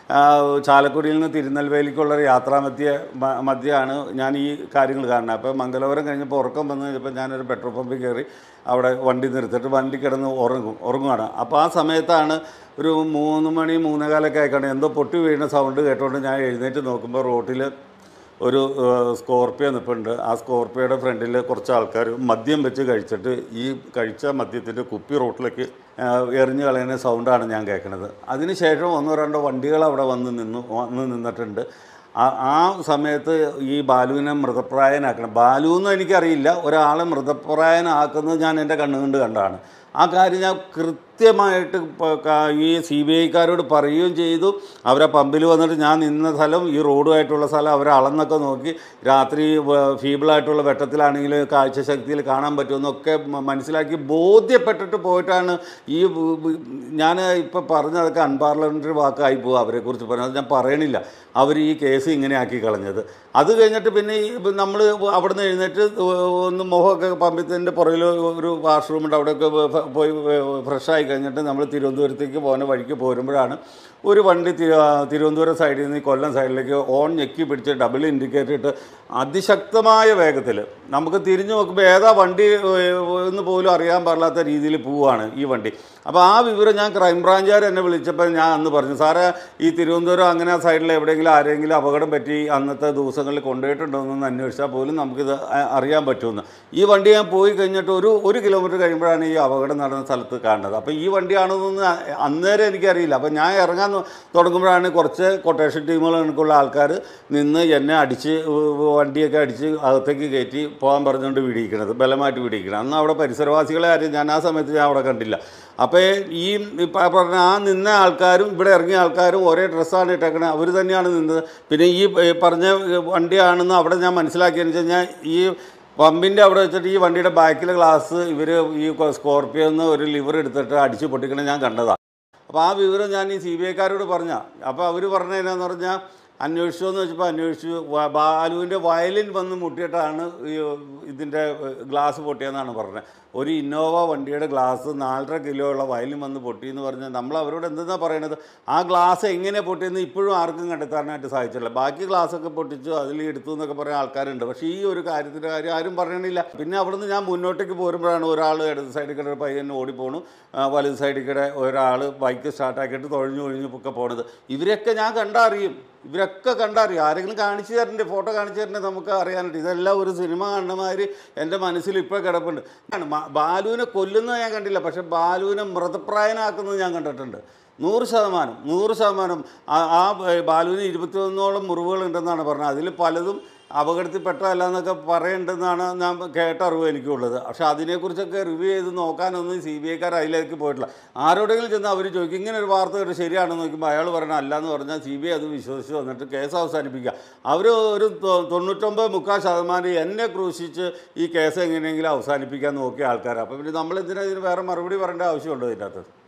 ആ, ചാലക്കുടിയിൽ നിന്ന് തിരുനെൽവേലിക്കുള്ള ഒരു യാത്രാമധ്യ മ- മധ്യയാണ് ഞാൻ ഈ കാര്യങ്ങൾ കാണുന്നത് അപ്പോൾ മംഗലപുരം കഴിഞ്ഞപ്പോൾ ഉറക്കം വന്നു കഴിഞ്ഞപ്പോൾ ഞാനൊരു പെട്രോൾ പമ്പിൽ കയറി അവിടെ വണ്ടി നിർത്തിയിട്ട് വണ്ടി കിടന്ന് ഉറങ്ങും ഉറങ്ങുകയാണ് അപ്പോൾ ആ സമയത്താണ് ഒരു മൂന്ന് മണി മൂന്നേകാലൊക്കെ ആയിക്കാണ് എന്തോ പൊട്ടി വീഴുന്ന സൗണ്ട് കേട്ടോണ്ട് ഞാൻ എഴുന്നേറ്റ് നോക്കുമ്പോൾ റോട്ടിൽ ഒരു ഏഹ്, സ്കോർപ്പിയോ നിൽപ്പുണ്ട് ആ സ്കോർപ്പിയോയുടെ ഫ്രണ്ടിൽ കുറച്ച് ആൾക്കാർ മദ്യം വെച്ച് കഴിച്ചിട്ട് ഈ കഴിച്ച മദ്യത്തിൻ്റെ കുപ്പി റോട്ടിലേക്ക് ഏഹ്, എറിഞ്ഞ് കളയുന്ന സൗണ്ടാണ് ഞാൻ കേൾക്കുന്നത് അതിനുശേഷം ഒന്നോ രണ്ടോ വണ്ടികൾ അവിടെ വന്ന് നിന്നു വന്ന് നിന്നിട്ടുണ്ട് ആ ആ സമയത്ത് ഈ ബാലുവിനെ മൃതപ്രായനാക്കണം ബാലു എന്ന് എനിക്കറിയില്ല ഒരാളെ മൃതപ്രായനാക്കുന്നത് ഞാൻ എൻ്റെ കണ്ണുകൊണ്ട് കണ്ടാണ് ആ കാര്യം ഞാൻ കൃത്യമായിട്ട് പ- ക- ഈ സി ബി ഐക്കാരോട് പറയുകയും ചെയ്തു അവരെ പമ്പിൽ വന്നിട്ട് ഞാൻ നിന്ന സ്ഥലം ഈ റോഡുമായിട്ടുള്ള സ്ഥലം അവരെ അളന്നൊക്കെ നോക്കി രാത്രി വ- ഫീബിളായിട്ടുള്ള വെട്ടത്തിലാണെങ്കിൽ കാഴ്ചശക്തിയിൽ കാണാൻ പറ്റുമെന്നൊക്കെ മ- മനസ്സിലാക്കി ബോധ്യപ്പെട്ടിട്ട് പോയിട്ടാണ് ഈ വ്- വ്- ഞാൻ ഇപ്പോൾ പറഞ്ഞതൊക്കെ അൺപാർലമെൻ്ററി വാക്കായി പോകും അവരെക്കുറിച്ച് പറഞ്ഞത് ഞാൻ പറയണില്ല അവർ ഈ കേസ് ഇങ്ങനെ ആക്കി കളഞ്ഞത് അത് കഴിഞ്ഞിട്ട് പിന്നെ ഈ നമ്മൾ അവിടെ നിന്ന് എഴുന്നേറ്റ് ഒന്ന് മുഖമൊക്കെ പമ്പിത്തിൻ്റെ പുറകിൽ ഒരു വാഷ്റൂമുണ്ട് അവിടെയൊക്കെ ഫ- പോയി ഫ്രഷായി കഴിഞ്ഞിട്ട് നമ്മൾ തിരുവനന്തപുരത്തേക്ക് പോകുന്ന വഴിക്ക് പോരുമ്പോഴാണ് ഒരു വണ്ടി തി- തിരുവനന്തപുരം സൈഡിൽ നിന്ന് ഈ കൊല്ലം സൈഡിലേക്ക് ഓൺ ഞെക്കി പിടിച്ച് ഡബിൾ ഇൻഡിക്കേറ്റർ ഇട്ട് അതിശക്തമായ വേഗത്തിൽ നമുക്ക് തിരിഞ്ഞു നോക്കുമ്പോൾ ഏതാ വണ്ടി ഏഹ്, എന്ന് പോലും അറിയാൻ പാടില്ലാത്ത രീതിയിൽ പോവുകയാണ് ഈ വണ്ടി അപ്പോൾ ആ വിവരം ഞാൻ ക്രൈംബ്രാഞ്ചുകാർ എന്നെ വിളിച്ചപ്പോൾ ഞാൻ അന്ന് പറഞ്ഞു സാറേ ഈ തിരുവനന്തപുരം അങ്ങനെ ആ സൈഡിൽ എവിടെയെങ്കിലും ആരെങ്കിലും അപകടം പറ്റി അന്നത്തെ ദിവസങ്ങളിൽ കൊണ്ടുപോയിട്ടുണ്ടോ എന്നൊന്ന് അന്വേഷിച്ചാൽ പോലും നമുക്കിത് അ- അറിയാൻ പറ്റുമെന്ന് ഈ വണ്ടി ഞാൻ പോയി കഴിഞ്ഞിട്ട് ഒരു ഒരു കിലോമീറ്റർ കഴിയുമ്പോഴാണ് ഈ അപകടം നടന്ന സ്ഥലത്ത് കാണുന്നത് അപ്പോൾ ഈ വണ്ടിയാണെന്നൊന്നും അ- അന്നേരം എനിക്കറിയില്ല അപ്പോൾ ഞാൻ ഇറങ്ങാൻ തൊ- തുടങ്ങുമ്പോഴാണ് കുറച്ച് കൊട്ടേഷൻ ടീമുകൾ എനിക്കുള്ള ആൾക്കാർ നിന്ന് എന്നെ അടിച്ച് ഉ- വണ്ടിയൊക്കെ അടിച്ച് അകത്തേക്ക് കയറ്റി പോകാൻ പറഞ്ഞുകൊണ്ട് വിടിയിക്കണത് ബലമായിട്ട് വിടിയിക്കണം അന്ന് അവിടെ പരിസരവാസികളെ ആരും ഞാൻ ആ സമയത്ത് ഞാൻ അവിടെ കണ്ടില്ല അപ്പോൾ ഈ ഇപ്പം പറഞ്ഞ ആ നിന്ന ആൾക്കാരും ഇവിടെ ഇറങ്ങിയ ആൾക്കാരും ഒരേ ഡ്രസ്സാണ് ഇട്ടേക്കണത് അവർ തന്നെയാണ് നിന്നത് പിന്നെ ഈ ഈ പറഞ്ഞ വണ്ടിയാണെന്ന് അവിടെ ഞാൻ മനസ്സിലാക്കിയെന്ന് വെച്ച് കഴിഞ്ഞാൽ ഈ പമ്പിൻ്റെ അവിടെ വെച്ചിട്ട് ഈ വണ്ടിയുടെ ബാക്കിലെ ഗ്ലാസ് ഇവർ ഈ സ്കോർപ്പിയോന്ന് ഒരു ലിവർ എടുത്തിട്ട് അടിച്ച് പൊട്ടിക്കണ ഞാൻ കണ്ടതാണ് അപ്പോൾ ആ വിവരം ഞാൻ ഈ സി ബി ഐക്കാരോട് പറഞ്ഞ അപ്പോൾ അവർ പറഞ്ഞ എന്നാന്ന് പറഞ്ഞാൽ അന്വേഷിച്ചു എന്ന് വെച്ചപ്പോൾ അന്വേഷിച്ചു വ- ബാലുവിൻ്റെ വയലിൻ വന്ന് മുട്ടിയിട്ടാണ് ഈ ഇതിൻ്റെ ഗ്ലാസ് പൊട്ടിയെന്നാണ് പറഞ്ഞത് ഒരു ഇന്നോവ വണ്ടിയുടെ ഗ്ലാസ് നാലര കിലോ ഉള്ള വയലിൻ വന്ന് പൊട്ടി എന്ന് പറഞ്ഞാൽ നമ്മൾ അവരോട് എന്തെന്നാ പറയണത് ആ ഗ്ലാസ് എങ്ങനെ പൊട്ടിയെന്ന് ഇപ്പോഴും ആർക്കും കണ്ടെത്താനായിട്ട് സാധിച്ചില്ല ബാക്കി ഗ്ലാസ്സൊക്കെ പൊട്ടിച്ചു അതിൽ എടുത്തു എന്നൊക്കെ പറയുന്ന ആൾക്കാരുണ്ട് പക്ഷേ ഈ ഒരു കാര്യത്തിൻ്റെ കാര്യം ആരും പറയണില്ല പിന്നെ അവിടുന്ന് ഞാൻ മുന്നോട്ടേക്ക് പോരുമ്പോഴാണ് ഒരാൾ ഇടത് സൈഡിൽ കൂടെ ഒരു പയ്യൻ ഓടിപ്പോണു ആ, വലത് സൈഡിൽ കൂടെ ഒരാൾ ബൈക്ക് സ്റ്റാർട്ടാക്കിയിട്ട് തൊഴിഞ്ഞു ഒഴിഞ്ഞു ഒക്കെ പോണത് ഇവരൊക്കെ ഞാൻ കണ്ടറിയും ഇവരൊക്കെ കണ്ടറിയും ആരെങ്കിലും കാണിച്ചു തരണ്ടേ ഫോട്ടോ കാണിച്ചു തരണ്ടേ നമുക്ക് അറിയാനായിട്ട് ഇതെല്ലാം ഒരു സിനിമ കാണുന്നമാതിരി എൻ്റെ മനസ്സിൽ ഇപ്പോൾ കിടപ്പുണ്ട് ആണ് മ- ബാലുവിനെ കൊല്ലുന്നത് ഞാൻ കണ്ടില്ല പക്ഷെ ബാലുവിനെ മൃതപ്രായനാക്കുന്നത് ഞാൻ കണ്ടിട്ടുണ്ട് നൂറ് ശതമാനം നൂറ് ശതമാനം ആ ആ ബാലുവിന് ഇരുപത്തിയൊന്നോളം മുറിവുകളുണ്ടെന്നാണ് പറഞ്ഞത് അതിൽ പലതും അപകടത്തിൽപ്പെട്ടതല്ല എന്നൊക്കെ പറയേണ്ടതെന്നാണ് ഞാൻ കേട്ട അറിവ് എനിക്കുള്ളത് പക്ഷെ അതിനെക്കുറിച്ചൊക്കെ റിവ്യൂ ചെയ്ത് നോക്കാനൊന്നും സി ബി ഐക്കാർ അതിലേക്ക് പോയിട്ടില്ല ആരോടെങ്കിലും ചെന്ന് അവർ ചോദിക്കും ഇങ്ങനെ ഒരു വാർത്ത കേട്ട് ശരിയാണെന്ന് നോക്കുമ്പോൾ അയാൾ പറയണ അല്ല എന്ന് പറഞ്ഞാൽ സി ബി ഐ അത് വിശ്വസിച്ച് വന്നിട്ട് കേസ് അവസാനിപ്പിക്കുക അവർ ഒരു തൊ- തൊണ്ണൂറ്റൊമ്പത് മുക്കാൽ ശതമാനം എന്നെ ക്രൂശിച്ച് ഈ കേസ് എങ്ങനെയെങ്കിലും അവസാനിപ്പിക്കാൻ നോക്കിയ ആൾക്കാരാണ് അപ്പോൾ പിന്നെ നമ്മളെന്തിനാ ഇതിന് വേറെ മറുപടി പറയേണ്ട ആവശ്യമുണ്ടോ ഇതിനകത്ത്